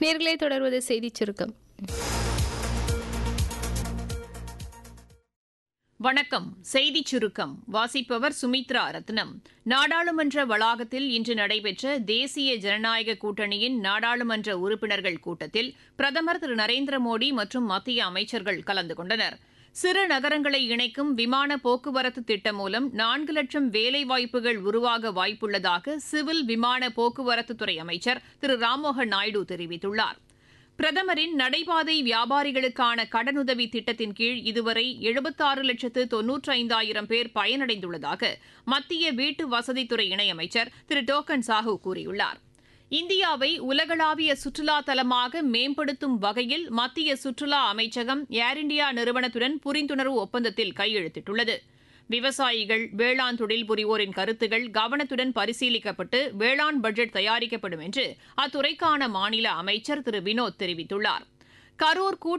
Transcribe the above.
நேர்களை தொடர்வது செய்திச் சுருக்கம் வணக்கம் செய்திச் சுருக்கம் வாசிப்பவர் சுமித்ரா ரத்னம் நாடாளுமன்ற வளாகத்தில் இன்று நடைபெற்ற தேசிய ஜனநாயக கூட்டணியின் நாடாளுமன்ற உறுப்பினர்கள் கூட்டத்தில் பிரதமர் திரு நரேந்திர மோடி மற்றும் மத்திய அமைச்சர்கள் கலந்து கொண்டனர் சிறு நகரங்களை இணைக்கும் விமான போக்குவரத்து திட்டம் மூலம் நான்கு லட்சம் வேலைவாய்ப்புகள் உருவாக வாய்ப்புள்ளதாக சிவில் விமான போக்குவரத்துத்துறை அமைச்சர் திரு ராம்மோகன் நாயுடு தெரிவித்துள்ளார் பிரதமரின் நடைபாதை வியாபாரிகளுக்கான கடனுதவி திட்டத்தின் கீழ் இதுவரை எழுபத்தாறு லட்சத்து தொன்னூற்றி ஐந்தாயிரம் பேர் பயனடைந்துள்ளதாக மத்திய வீட்டு வசதித்துறை இணையமைச்சர் திரு டோக்கன் சாஹூ கூறியுள்ளார் இந்தியாவை உலகளாவிய சுற்றுலா தலமாக மேம்படுத்தும் வகையில் மத்திய சுற்றுலா அமைச்சகம் ஏர் இண்டியா நிறுவனத்துடன் புரிந்துணர்வு ஒப்பந்தத்தில் கையெழுத்திட்டுள்ளது விவசாயிகள் வேளாண் தொழில் புரிவோரின் கருத்துகள் கவனத்துடன் பரிசீலிக்கப்பட்டு வேளாண் பட்ஜெட் தயாரிக்கப்படும் என்று அத்துறைக்கான மாநில அமைச்சர் திரு வினோத் தெரிவித்துள்ளார் கரூர் கூட்ட